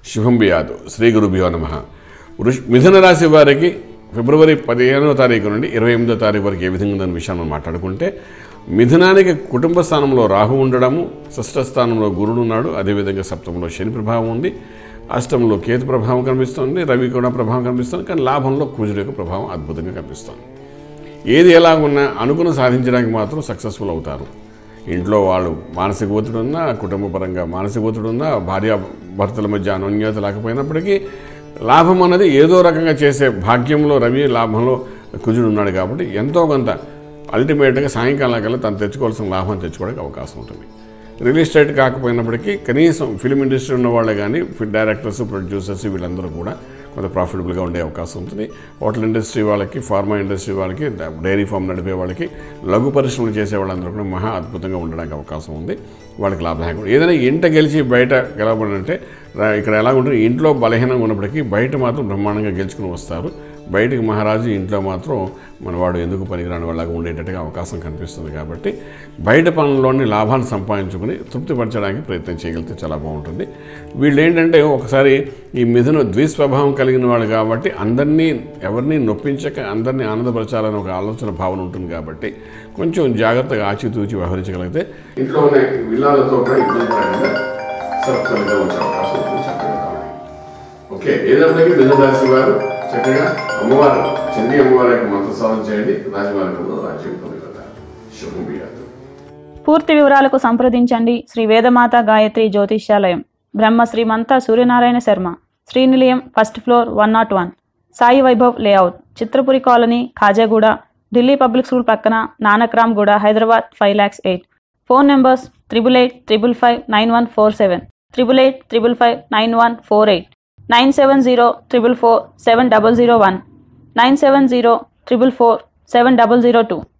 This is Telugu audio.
శుభం బియాదు శ్రీ గురుభ్యో నమ వృష్ మిథున రాశి వారికి ఫిబ్రవరి పదిహేనవ తారీఖు నుండి ఇరవై ఎనిమిదో తారీఖు వరకు ఏ విధంగా ఉందనే విషయాన్ని మనం మాట్లాడుకుంటే మిథునానికి కుటుంబ స్థానంలో రాహు ఉండడము షష్ఠ స్థానంలో గురుడు ఉన్నాడు అదేవిధంగా సప్తమంలో శని ప్రభావం ఉంది అష్టంలో కేతు ప్రభావం కనిపిస్తుంది రవి కూడా ప్రభావం కనిపిస్తుంది కానీ లాభంలో కుజుడు యొక్క ప్రభావం అద్భుతంగా కనిపిస్తుంది ఏది ఎలా ఉన్నా అనుకున్న సాధించడానికి మాత్రం సక్సెస్ఫుల్ అవుతారు ఇంట్లో వాళ్ళు మానసిక ఒత్తిడి ఉన్నా కుటుంబ పరంగా మానసిక ఒత్తిడి ఉన్నా భార్య భర్తల మధ్య అనన్యత లేకపోయినప్పటికీ లాభం అన్నది ఏదో రకంగా చేసే భాగ్యంలో రవి లాభంలో కుజుడు ఉన్నాడు కాబట్టి ఎంతో కొంత అల్టిమేట్గా సాయంకాలం కల్లా తను తెచ్చుకోవాల్సిన లాభం తెచ్చుకోవడానికి అవకాశం ఉంటుంది రియల్ ఎస్టేట్ కాకపోయినప్పటికీ కనీసం ఫిలిం ఇండస్ట్రీ ఉన్న వాళ్ళే కానీ డైరెక్టర్స్ ప్రొడ్యూసర్స్ వీళ్ళందరూ కూడా కొంత ప్రాఫిటబుల్గా ఉండే అవకాశం ఉంటుంది హోటల్ ఇండస్ట్రీ వాళ్ళకి ఫార్మా ఇండస్ట్రీ వాళ్ళకి డైరీ ఫామ్ నడిపే వాళ్ళకి లఘు పరిశ్రమలు చేసే వాళ్ళందరూ కూడా మహా అద్భుతంగా ఉండడానికి అవకాశం ఉంది వాళ్ళకి లాభదాయకం ఏదైనా ఇంట గెలిచి బయట గెలవబడంటే రా- ఇక్కడ ఎలా ఉంటుంది ఇంట్లో బలహీనంగా ఉన్నప్పటికీ బయట మాత్రం బ్రహ్మాండంగా గెలుచుకుని వస్తారు బయటికి మహారాజు ఇంట్లో మాత్రం మనవాడు ఎందుకు పనికిరాని వాళ్ళగా ఉండేటట్టుగా అవకాశం కనిపిస్తుంది కాబట్టి బయట పనుల్లోని లాభాన్ని సంపాదించుకుని తృప్తిపరచడానికి ప్రయత్నం చేయగలిగితే చాలా బాగుంటుంది వీళ్ళు ఏంటంటే ఒకసారి ఈ మిథున ద్విస్వభావం కలిగిన వాళ్ళు కాబట్టి అందరినీ ఎవరిని నొప్పించక అందరినీ ఆనందపరచాలని ఒక ఆలోచన భావన ఉంటుంది కాబట్టి కొంచెం జాగ్రత్తగా ఆచితూచి వ్యవహరించగలిగితే ఇంట్లో ఉన్న విల్లాలతో కూడా ఇబ్బంది పడకుండా సత్సరిగా వచ్చే అవకాశం ఉంటుంది చక్కగా కావాలి. ఓకే ఏదైనప్పటికీ మిథునరాశి వారు చక్కగా అమ్మవారు చండీ అమ్మవారి యొక్క మంత్ర సాధన చేయండి రాజమార్గంలో రాజ్యం పొందుతారు శుభం బియాదు పూర్తి వివరాలకు సంప్రదించండి Shri Vedamata Gayatri Jyotishyalayam Brahma Srimantha Suryanarayana Sharma Srinilayam first floor one naught one Sai Vaibhav layout Chitrapuri colony Khajaguda Delhi Public School పక్కన Nanakramguda Hyderabad five lakhs eight phone numbers triple eight triple five nine one four seven triple eight triple five nine one four eight nine seven zero triple four seven double zero one nine seven zero triple four seven double zero two